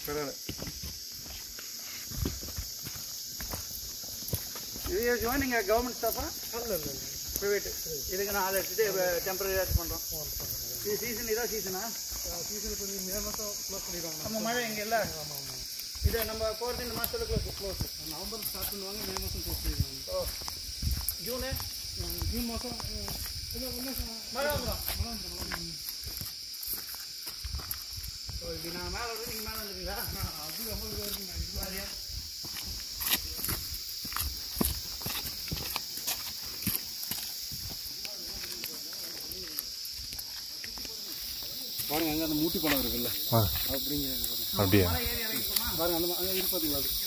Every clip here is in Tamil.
பரவாயில்ல இது யோசிச்சுவா நீங்கள் கவர்மெண்ட் ஸ்டாஃபா இல்லை இல்லை ப்ரைவேட்டு இதுக்கு நான் ஆள் எடுத்துட்டு டெம்பரரியாக பண்ணுறோம் இது சீசன் இதான் சீசனா சீசனுக்கு வந்து மே மாதம் க்ளோஸ் பண்ணிடுவாங்க நம்ம மழை இங்கே இல்லை இது நம்ம போகிறது இந்த மாதத்தில் க்ளோஸ் க்ளோஸ் நவம்பர் ஸ்டார்ட் பண்ணுவாங்க மே மாதம் க்ளோஸ் பண்ணிடுவாங்க ஓ ஜூனு ஜூன் மாதம் இல்லை இல்லை மழை வந்துடும் ஓ இப்படி நான் மேலே வருது நீங்கள் மேலே வந்துடுங்களா அது ஐம்பது இருக்குங்க இது சரியா பாருங்க அங்கே அந்த மூட்டி பழம் இருக்குல்ல ஆ அப்படிங்க அப்படியா மழை ஏறி இறங்கிக்குமா பாருங்க அந்த அங்கே இருக்கு பார்த்தீங்களா அது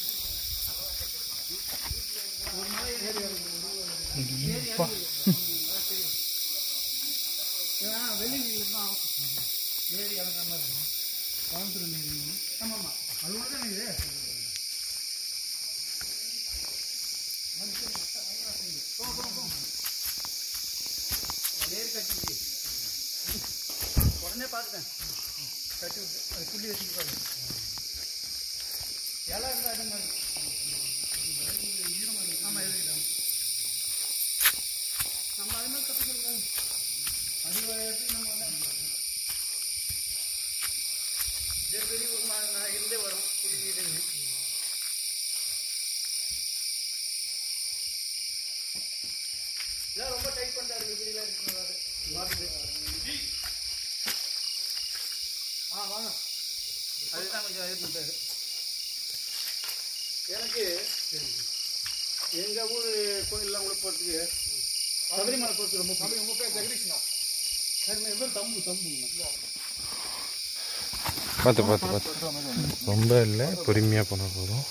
ஏன்னா வெளியே தான் ஏறி இறங்குற மாதிரி இருக்கும் கோயம்புத்தூர் நீர் ஆமாம் ஆமாம் அது மட்டும் தான் இது உடனே பார்த்துட்டேன் கட்டி விட்டு அது புள்ளி வச்சுட்டு பாரு இலை இருந்தால் அது மாதிரி ஆமாம் எழுதிட்டோம் நம்ம அது மாதிரி கற்றுக்கலாம் அது எடுத்து நம்ம வந்து இதே பெரிய ஒரு மா- நான் இருந்தே வரும் புடி வீடுன்னு இதெல்லாம் ரொம்ப டைட் பண்ணிட்டாரு இப்படிலாம் இருக்கிறது மாட்டுக்கு ஆ வாங்க அதுதான் கொஞ்சம் இது பண்ணிட்டாரு எனக்கு எங்கள் ஊர் கோயிலெலாம் கூட போகிறதுக்கு சபரிமலை போகிறதுக்கு ரொம்ப சாமி உங்கள் பேர் ஜெகதீஷ்னா சரி என் பேர் தம்பு தம்புங்க பார்த்து பார்த்து பார்த்து ரொம்ப இல்லை பொறுமையாக போனால் போதும்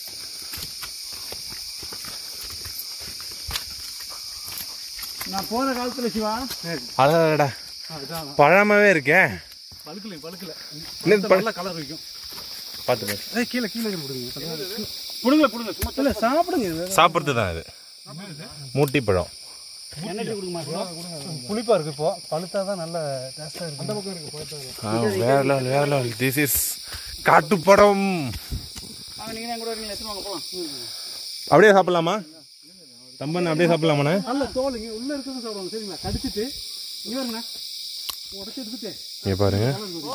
நான் போன காலத்தில் சிவா அடடா அதுதான் பழமாவே இருக்கே பழுக்கலை பழுக்கலை இன்னும் பழ- நல்ல கலர் வைக்கும் பார்த்து பார்த்து ஏய் கீழே கீழே கொடுங்க கொடுங்கள கொடுங்க சும்மா இல்லை சாப்பிடுங்க இது சாப்பிட்றது தான் இது மூட்டி பழம் என்னட்டி கொடுக்குமா சிவா புளிப்பா இருக்கு இப்போ பழுத்தா தான் நல்ல டேஸ்டா இருக்கு அந்த பக்கம் இருக்கு பழுத்தா ஆ, வேற லெவல் வேற லெவல் திஸ் இஸ் காட்டுப்படம் அவங்க நீங்கள் கூட வரீங்களா எத்தனை வாங்க போகலாம் அப்படியே சாப்பிடலாமா தம்பன் அப்படியே சாப்பிடலாமாண்ணே நல்ல தோல் இங்க உள்ள இருக்கிறது சாப்பிடுவாங்க சரிங்களா கடிச்சிட்டு இங்க வருங்கண்ணா உடச்சி எடுத்துட்டு இங்கே பாருங்க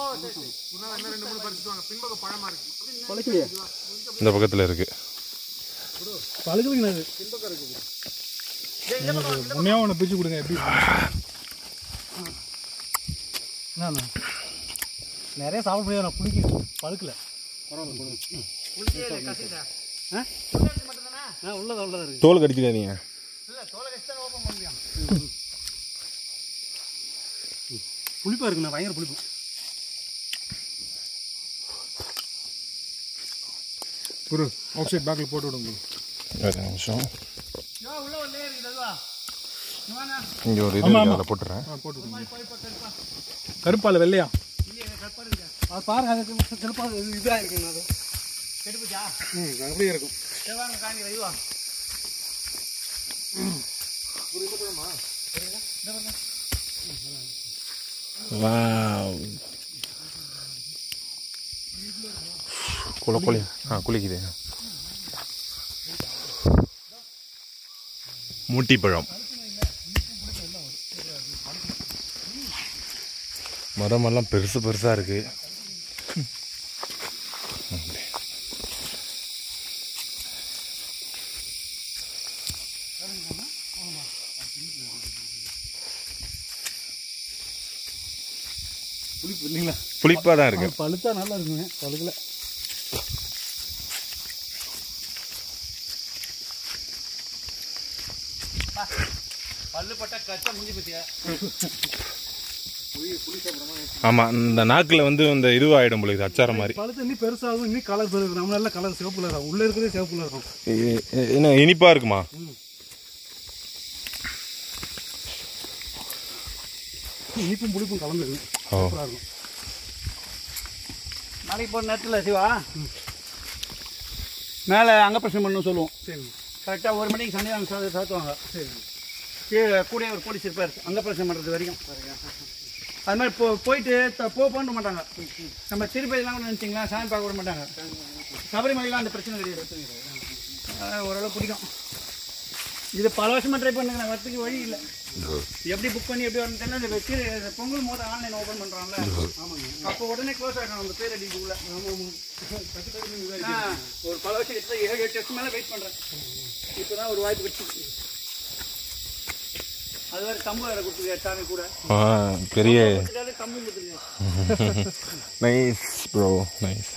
பழுக்கலையே இந்த பக்கத்தில் இருக்கு பழுக்கலைங்கண்ணா அது உண்மையாக ஒன்று பிரிச்சு கொடுங்க எப்படி என்னண்ணா நிறைய சாப்பிட முடியாது நான் பிடிக்கும் பழுக்கல பரவாயில்ல கொடுங்க உளுத்தியே கசிதா ஆ மட்டும்தானே ஆ உள்ளதா உள்ளதா இருக்கு தோல் கடிச்சுக்காதீங்க இல்லை தோலை கசி தான் ஓப்பன் பண்ண முடியும் புளிப்பா இருக்குண்ணா பயங்கர புளிப்பு குரு அவுட் சைட் பேக்கில் போட்டு விடுங்க ஒரு நிமிஷம் யோ உள்ள ஒரு லேயர் இருக்குது அதுவா இவானா இங்கே ஒரு இது இருக்கு, அதில் போட்டுறேன் ஆ போட்டு விடுங்க போய் போய் கருப்பா கருப்பால் வெள்ளையா இல்லையே கருப்பாருங்க அது பாருங்க அதுக்கு கருப்பால் இது இதாக இருக்குங்க அது கெடுப்புச்சா ம் அப்படியே இருக்கும் சரி வாங்க காணிக்கிறேன் இதுவா வாவ் குள குளி ஆ குளிக்குது மூட்டிப்பழம் மரமெல்லாம் பெருசு பெருசா இருக்கு புளிப்பு இல்லைங்களா புளிப்பா தான் இருக்கு பழுத்தா நல்லா இருக்குங்க பழுக்கல பல்லு பட்டா கச்சா முடிஞ்சு பத்தியா ஆமா இந்த நாக்குல வந்து இந்த இதுவாயிடும் போல இது அச்சாரம் மாதிரி பழுத்து இன்னும் பெருசாகும் இன்னும் கலர் பெருகும் நம்ம நல்ல கலர் சிவப்புல இருக்கும் உள்ள இருக்கிறதே சிவப்புல இருக்கும் இ- இ- என்ன இனிப்பா இருக்குமா இனிப்பும் புளிப்பும் கலந்துருக்கு ஓ சூப்பரா இருக்கும் நாளைக்கு போன நேரத்தில் சிவா மேலே அங்க பிரச்சனை பண்ணணும் சொல்லுவோம் சரி கரெக்டாக ஒரு மணிக்கு சன்னிதானம் சா- சாத்துவாங்க சரி கீழே கூட ஒரு போலீஸ் இருப்பார் அங்க பிரச்சனை பண்ணுறது வரைக்கும் அது மாதிரி போ போயிட்டு த- போ போன்ற மாட்டாங்க நம்ம திருப்பதிலாம் கூட நினச்சிங்களா சாமி பார்க்க விட மாட்டாங்க சபரிமலைலாம் அந்த பிரச்சனை கிடையாது அஹ் ஓரளவு பிடிக்கும் இது பல வருஷமாக ட்ரை பண்ணுங்க வரத்துக்கு வழி இல்லை எப்படி புக் பண்ணி எப்படி வரணும்னா இந்த கீழே இந்த பொங்கல் மோத ஆன்லைன் ஓப்பன் பண்ணுறாங்கல்ல அப்போ உடனே க்ளோஸ் ஆகிடும் அந்த பேர் அடிக்குள்ள ஒரு பல வருஷம் கிட்ட ஏழு எட்டு வருஷம் மேலே வெயிட் பண்ணுறேன் இப்போ தான் ஒரு வாய்ப்பு கிடச்சி அது வேறு கம்பு வேறு கொடுத்துருக்காரு சாமி கூட ஆ பெரிய கொடுத்துருக்காரு கம்பு கொடுத்துருக்காரு நைஸ் ப்ரோ நைஸ்